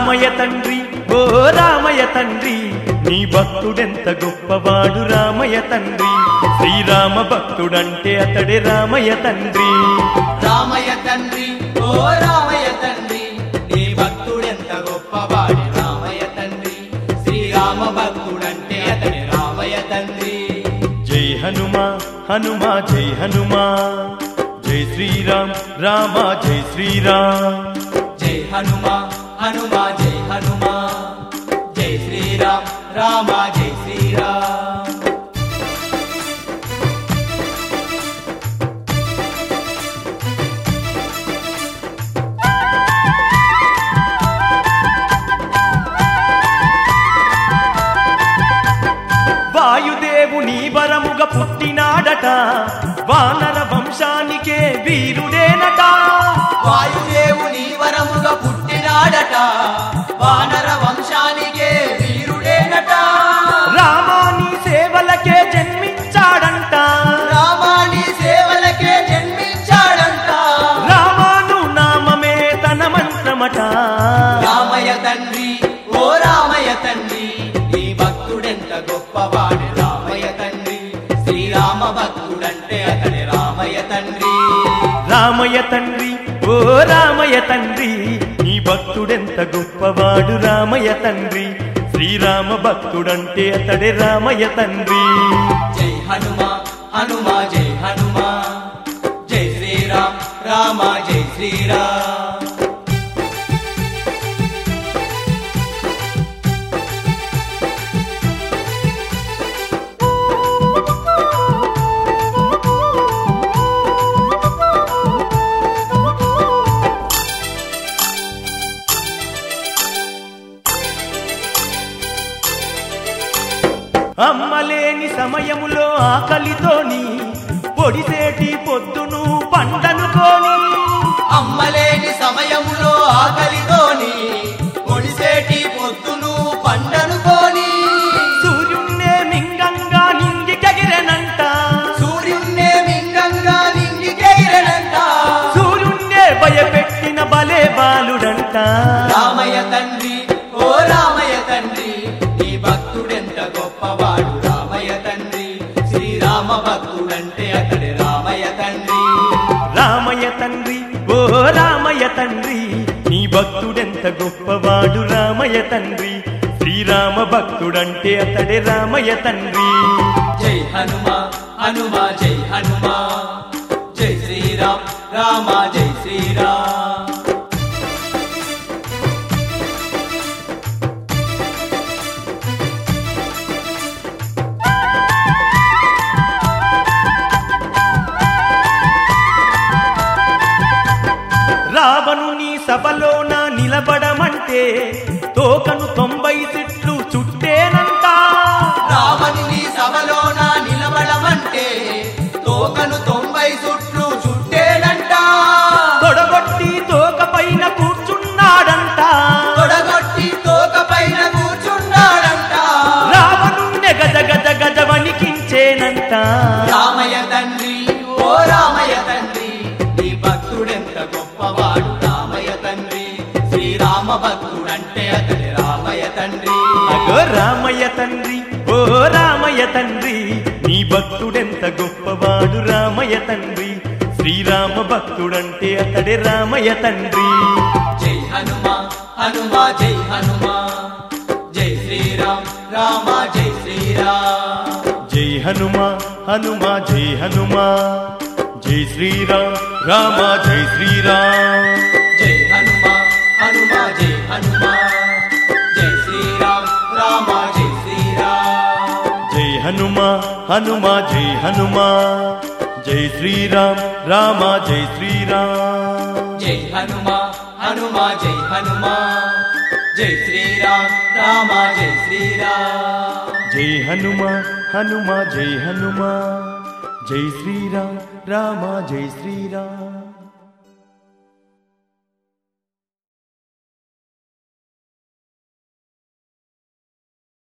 రామయ్య తండ్రి ఓ రామయ్య తండ్రి నీ భక్తుడెంత గొప్పవాడు రామయ్య తండ్రి శ్రీరామ భక్తుడంటే అతడే రామయ్య తండ్రి రామయ్య తండ్రి ఓ రామయ్య తండ్రి నీ భక్తుడెంత గొప్పవాడి రామయ్య తండ్రి శ్రీరామ భక్తుడంటే అతని రామయ్య తండ్రి జై హనుమా హనుమా జై హనుమా జై శ్రీరామ్ రామ జై శ్రీరామ్ జై హనుమా హనుమా జై హనుమా జై శ్రీరామ్ రామ జై శ్రీరామ్ వాయుదేవుని వరముగ పుట్టినాడట వానర వంశానికే వీరుడేనట వాయుదేవుని వరముగా పుట్టినాడట వానర వంశానికే వీరుడేనట రామాని సేవలకే జన్మించాడంట రామాని సేవలకే జన్మించాడంట రామాను నామమే తన మంత్రమట రామయ్య తండ్రి ఓ రామయ్య తండ్రి నీ భక్తుడెంత గొప్పవాడు రామయ్య తండ్రి శ్రీరామ భక్తుడంటే అతని రామయ్య తండ్రి రామయ్య తండ్రి ఓ రామయ్య తండ్రి నీ భక్తుడెంత గొప్పవాడు రామయ్య తండ్రి శ్రీరామ భక్తుడంటే అతడే రామయ్య తండ్రి జై హనుమా హనుమా జై హనుమా జై శ్రీరామ్ రామ జై శ్రీరామ్ అమ్మలేని సమయములో ఆకలితోని పొడిసేటి పొద్దును పంటనుకోని అమ్మలేని సమయములో ఆకలితోని ఒడిసేటి పొద్దును పండనుకోని సూర్యున్నే మింగంగా నింగికెగిరెనంట సూర్యున్నే మింగంగా నింగికెగిరనంట సూర్యున్నే భయపెట్టిన బలే బాలుడంట రామయ్య తండ్రి ఓ రామయ్య తండ్రి నీ భక్తుడెంత గొప్పవాడు రామయ్య తండ్రి శ్రీరామ భక్తుడంటే అతడి రామయ్య తండ్రి రామయ్య తండ్రి ఓ రామయ్య తండ్రి నీ భక్తుడెంత గొప్పవాడు రామయ్య తండ్రి శ్రీరామ భక్తుడంటే అతడే రామయ్య తండ్రి జై హనుమా హనుమా జై హనుమా జై శ్రీరామ్ రామ జై శ్రీరామ్ రావణుని సభలోన నిలబడమంటే తోకను తొంభై సిట్లు చుట్టేనంట రావణుని సభలోన నిలబడమంటే తోకను తొంభై సుట్లు చుట్టేనంట తొడగొట్టి తోక పైన కూర్చున్నాడంట తొడగొట్టి తోక పైన కూర్చున్నాడంట రావణుణ్ణి గజ గజ గజ వణికించేనంట రామయ్య తండ్రి ఓ రామయ్య తండ్రి నీ భక్తుడెంత గొప్పవాడు రామయ్య తండ్రి శ్రీరామ భక్తుడంటే అతని రామయ్య తండ్రి అగో రామయ్య తండ్రి ఓ రామయ్య తండ్రి నీ భక్తుడెంత గొప్పవాడు రామయ్య తండ్రి శ్రీరామ భక్తుడంటే అతడే రామయ్య తండ్రి జై హనుమా హనుమా జై హనుమా జై శ్రీరామ్ రామ జై శ్రీరామ్ జై హనుమా హనుమా జై హనుమా జై శ్రీరామ్ రామ జై శ్రీరామ్ జై హనుమా హనుమా జై హనుమా జై శ్రీరామ్ రామ జై శ్రీరామ్ జై హనుమా హనుమా జై హనుమా జై శ్రీరామ్ రామ జై శ్రీరామ్ జై హనుమా హనుమా జై హనుమా జై శ్రీరామ్ రామ జై శ్రీరామ్ జై హనుమా హనుమా జై హనుమా జై శ్రీరామ్ రామ జై శ్రీరామ్